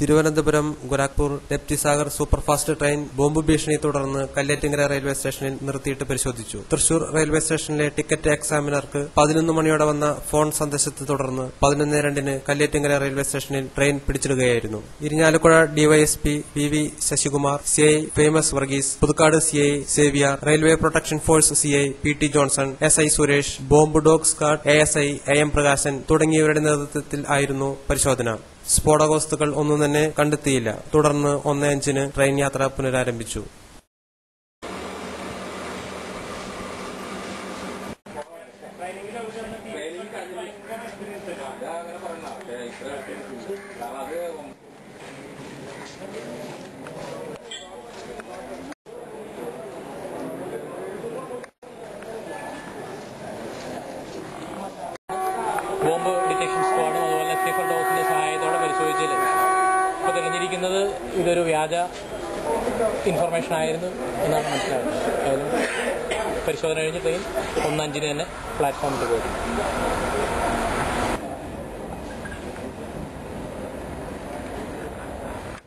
Thiruvananthapuram Gorakhpur Raptisagar superfast train bomb ഭീഷണിയെ തുടർന്ന് Kallettinkara railway സ്റ്റേഷനിൽ നിർത്തിയിട്ട് പരിശോധിച്ചു തൃശൂർ റെയിൽവേ സ്റ്റേഷനിലെ ടിക്കറ്റ് എക്സാമിനർക്ക് പതിനൊന്ന് മണിയോടെ വന്ന ഫോൺ സന്ദേശത്തെ തുടർന്ന് പതിനൊന്ന് രണ്ടിന് കല്ലേറ്റിങ്കര റെയിൽവേ സ്റ്റേഷനിൽ ട്രെയിൻ പിടിച്ചിടുകയായിരുന്നു Irinjalakuda DYSP V V Sasikumar C I Famous Varghese Pudukkad C I Xavier railway protection force C I P T Johnson S I Suresh bomb dog squad A S I A M Prakashan തുടങ്ങിയവരുടെ നേതൃത്വത്തിൽ ആയിരുന്നു പരിശോധന സ്ഫോടക വസ്തുക്കൾ ഒന്നും തന്നെ കണ്ടെത്തിയില്ല തുടർന്ന് ഒന്ന് അഞ്ചിന് ട്രെയിൻ യാത്ര പുനരാരംഭിച്ചു ബോംബ് ഡിറ്റക്ഷൻ സ്ക്വാഡും അതുപോലെ സ്നീഫർ ഡോഗ്സിന്റെ സഹായത്തോടെ പരിശോധിച്ചതിൽ ഇപ്പോൾ തെളിഞ്ഞിരിക്കുന്നത് ഇതൊരു വ്യാജ ഇൻഫർമേഷൻ ആയിരുന്നു എന്നാണ് മനസ്സിലായത് ഏതായാലും പരിശോധന കഴിഞ്ഞ് ട്രെയിൻ ഒന്നഞ്ചിന് തന്നെ പ്ലാറ്റ്ഫോമിൽ പോയി